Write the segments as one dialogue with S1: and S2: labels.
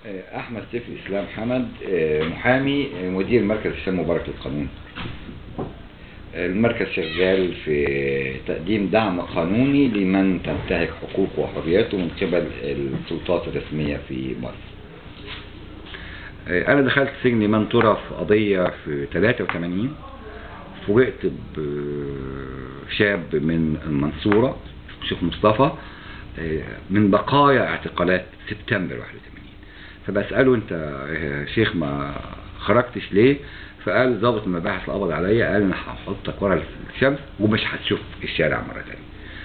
S1: احمد سيف الاسلام حمد آه، محامي آه، مدير مركز هشام مبارك للقانون المركز شغال في تقديم دعم قانوني لمن تنتهك حقوقه وحرياته من قبل السلطات الرسمية في مصر آه، انا دخلت سجن منطورة في قضية في 83 فوجئت بشاب من المنصورة شيخ مصطفى آه، من بقايا اعتقالات سبتمبر 81 فبسأله انت يا شيخ ما خرجتش ليه فقال ضابط المباحث اللي قبض عليا قال انا هحطك ورا الشمس ومش هتشوف الشارع مرة تانية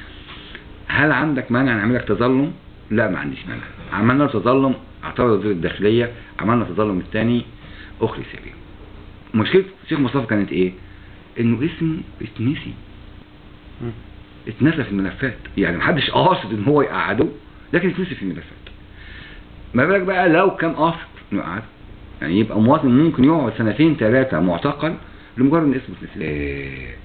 S1: هل عندك مانع نعمل لك تظلم لا ما عنديش مانع عملنا له تظلم اعترض وزير الداخلية عملنا تظلم الثاني اخري سبيل مشكلة الشيخ مصطفى كانت ايه انه اسمه اتنسي اتنسى في الملفات يعني محدش قاصد ان هو يقعده لكن اتنسي في الملفات ما بالك بقى لو كان قاصد انه يقعده يعني يبقى مواطن ممكن يقعد سنتين ثلاثة معتقل لمجرد ان اسمه اتنسي إيه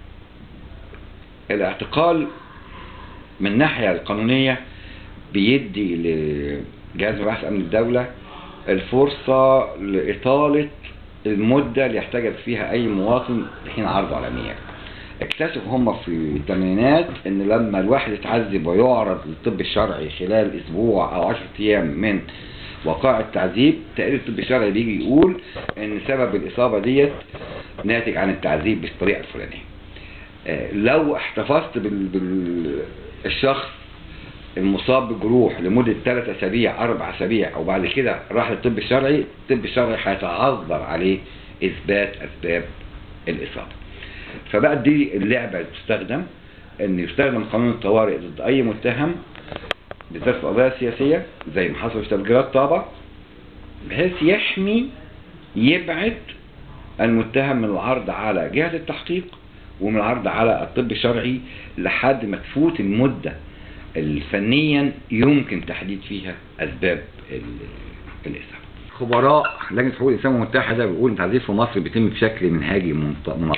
S1: الاعتقال من الناحية القانونية بيدي لجهاز مباحث امن الدولة الفرصة لإطالة المدة اللي يحتجز فيها أي مواطن لحين عرضه على نيابة. اكتشفوا هم في الثمانينات ان لما الواحد يتعذب ويعرض للطب الشرعي خلال اسبوع او 10 ايام من وقائع التعذيب تقرير الطب الشرعي بيجي يقول ان سبب الاصابه ديت ناتج عن التعذيب بالطريقه الفلانيه. آه، لو احتفظت بال- بالشخص المصاب بجروح لمدة ثلاث أسابيع أربع أسابيع أو بعد كده راح للطب الشرعي الطب الشرعي هيتعذر عليه إثبات أسباب الإصابة فبقى دي اللعبة اللي بتستخدم إن يستخدم قانون الطوارئ ضد أي متهم بالذات في القضايا السياسية زي ما حصل في تفجيرات طابة بحيث يحمي يبعد المتهم من العرض على جهة التحقيق ومن العرض على الطب الشرعي لحد ما تفوت المدة الفنيا يمكن تحديد فيها أسباب ال- الإصابة خبراء لجنة حقوق الإنسان المتحدة بيقول التعذيب في مصر بيتم بشكل منهجي منط- منظم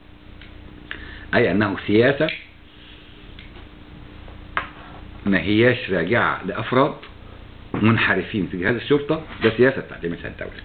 S1: أي أنه سياسة ما هياش راجعة لأفراد منحرفين في جهاز الشرطة ده سياسة تعليمتها الدولة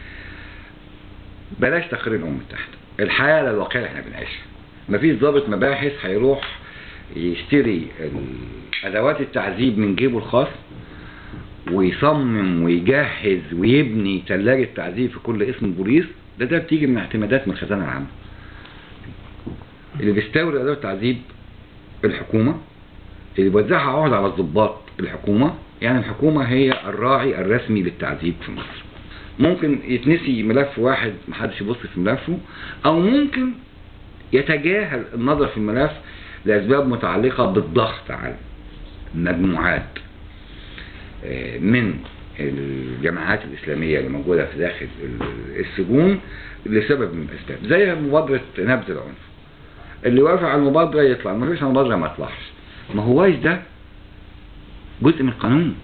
S1: بلاش تقرير الأمم المتحدة الحالة الواقعية اللي احنا بنعيشها مفيش ضابط مباحث هيروح يشتري ال- أدوات التعذيب من جيبه الخاص ويصمم ويجهز ويبني ثلاجة تعذيب في كل اسم بوليس ده ده بتيجي من اعتمادات من الخزانة العامة اللي بيستورد أدوات التعذيب الحكومة اللي بيوزعها عقد على الضباط الحكومة يعني الحكومة هي الراعي الرسمي للتعذيب في مصر ممكن يتنسي ملف واحد محدش يبص في ملفه او ممكن يتجاهل النظر في الملف لأسباب متعلقة بالضغط على مجموعات آه، من الجماعات الإسلامية اللي موجودة في داخل ال- السجون لسبب من الأسباب زي مبادرة نبذ العنف اللي وافق على المبادرة يطلع ما فيش المبادرة ما يطلعش ما هواش ده جزء من القانون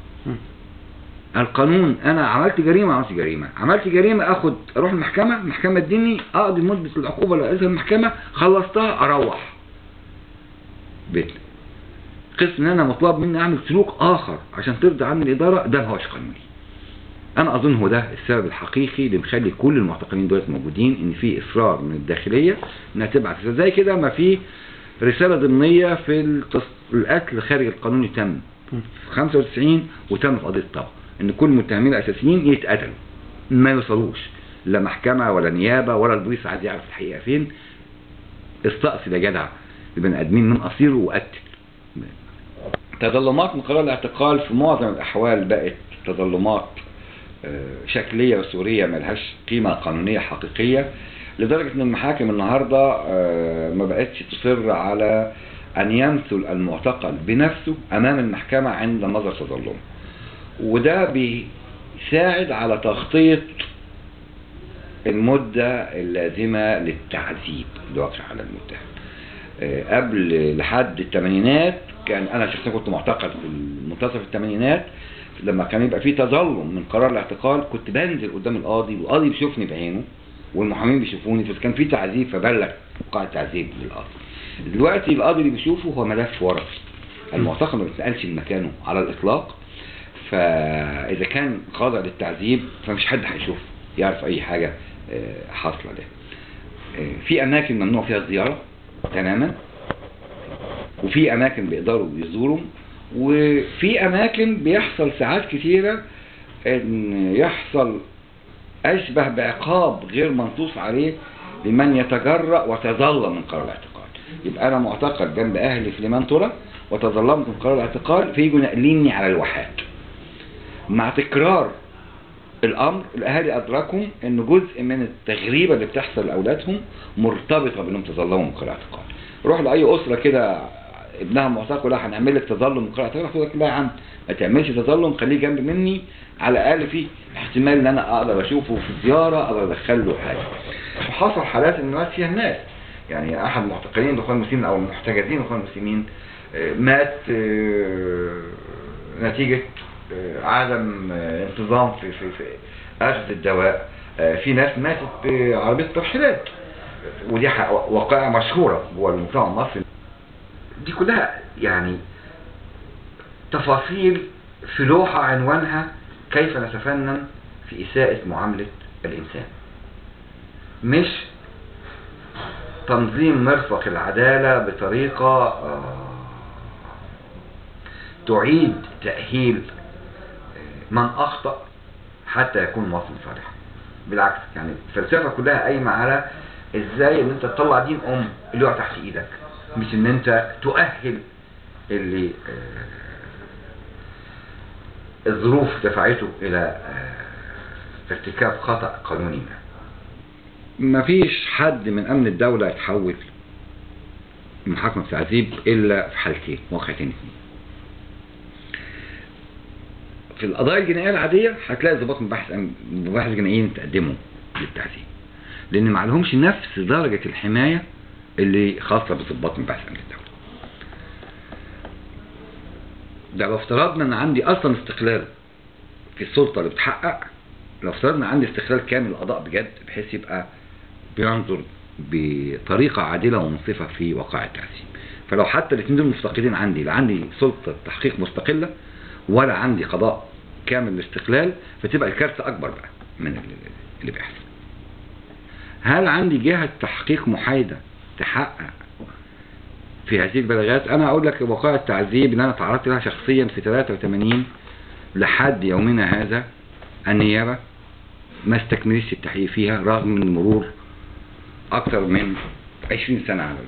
S1: القانون انا عملت جريمه عملت جريمه عملت جريمه اخد اروح المحكمه المحكمه تديني اقضي مده العقوبه اللي قالتها المحكمه خلصتها اروح بيتنا قسم ان انا مطلوب مني اعمل سلوك اخر عشان ترضى عني الاداره ده ما هوش قانوني انا اظن هو ده السبب الحقيقي اللي مخلي كل المعتقلين دول موجودين ان في اصرار من الداخليه انها تبعت رسالة. زي كده ما في رساله ضمنيه في التص... القتل خارج القانوني تم في 95 وتم في قضيه طبع ان كل المتهمين الاساسيين يتقتلوا ما يوصلوش لا محكمه ولا نيابه ولا البوليس عايز يعرف الحقيقه فين استأصل يا جدع البني ادمين من اصيله وقتل تظلمات من قرار الاعتقال في معظم الاحوال بقت تظلمات آه، شكليه وسوريه ملهاش قيمه قانونيه حقيقيه لدرجه ان المحاكم النهارده آه، ما بقتش تصر على ان يمثل المعتقل بنفسه امام المحكمه عند نظر تظلمه وده بيساعد على تغطيه المده اللازمه للتعذيب الواقع على المتهم آه، قبل لحد الثمانينات كان انا شخصيا كنت معتقل في منتصف الثمانينات لما كان يبقى في تظلم من قرار الاعتقال كنت بنزل قدام القاضي والقاضي بيشوفني بعينه والمحامين بيشوفوني فكان في تعذيب فبلغ وقع التعذيب للقاضي دلوقتي القاضي اللي بيشوفه هو ملف ورقي المعتقل ما بيتنقلش من مكانه على الاطلاق فاذا كان خاضع للتعذيب فمش حد هيشوف يعرف اي حاجه آه، حاصله ده آه، في اماكن ممنوع فيها الزياره تماما وفي اماكن بيقدروا يزوروا وفي اماكن بيحصل ساعات كتيره ان يحصل اشبه بعقاب غير منصوص عليه لمن يتجرأ وتظلم من قرار الاعتقال يبقى انا معتقل جنب اهلي في لمنتورة وتظلمت من قرار الاعتقال فيجوا ناقليني على الواحات مع تكرار الامر الاهالي ادركوا ان جزء من التغريبه اللي بتحصل لاولادهم مرتبطه بانهم تظلموا من قرار الاعتقال روح لاي اسره كده ابنها معتقل لا هنعمل لك تظلم من قرار الاعتقال يقول لك لا يا عم ما تعملش تظلم خليه جنب مني على الاقل في احتمال ان انا اقدر اشوفه في زياره اقدر ادخل له حاجه وحصل حالات ان مات فيها الناس يعني احد المعتقلين الاخوان المسلمين او المحتجزين الاخوان المسلمين آه، مات آه، نتيجه آه، عدم آه، انتظام في في في اخذ الدواء آه، في ناس ماتت بعربيه ترحيلات ودي ح- وقائع مشهوره جوه المجتمع المصري دي كلها يعني تفاصيل في لوحة عنوانها كيف نتفنن في إساءة معاملة الإنسان مش تنظيم مرفق العدالة بطريقة آه، تعيد تأهيل آه، من أخطأ حتى يكون مواطن صالح بالعكس يعني الفلسفة كلها قايمة على ازاي ان انت تطلع دين ام اللي هو تحت ايدك مش ان انت تؤهل اللي آه، الظروف دفعته الى آه، ارتكاب خطأ قانوني ما مفيش حد من امن الدولة يتحول محاكمة التعذيب الا في حالتين واقعتين اثنين في القضايا الجنائية العادية هتلاقي ضباط مباحث أمن- مباحث جنائيين تقدموا للتعذيب لان ما عليهمش نفس درجة الحماية اللي خاصة بضباط مباحث امن الدولة ده لو افترضنا ان عندي اصلا استقلال في السلطة اللي بتحقق لو افترضنا عندي استقلال كامل القضاء بجد بحيث يبقى بينظر بطريقة عادلة ومنصفة في وقائع التعذيب فلو حتى الاثنين دول مفتقدين عندي لا عندي سلطة تحقيق مستقلة ولا عندي قضاء كامل الاستقلال فتبقى الكارثة أكبر بقى من اللي- اللي بيحصل هل عندي جهة تحقيق محايدة تحقق في هذه البلاغات انا اقول لك وقائع التعذيب اللي انا تعرضت لها شخصيا في 83 لحد يومنا هذا النيابة ما استكملتش التحقيق فيها رغم من مرور اكثر من 20 سنة على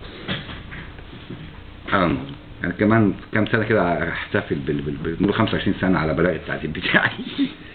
S1: على الموضوع يعني كمان كام سنة كده احتفل بال- بال- بمرور 25 سنة على بلاغ التعذيب بتاعي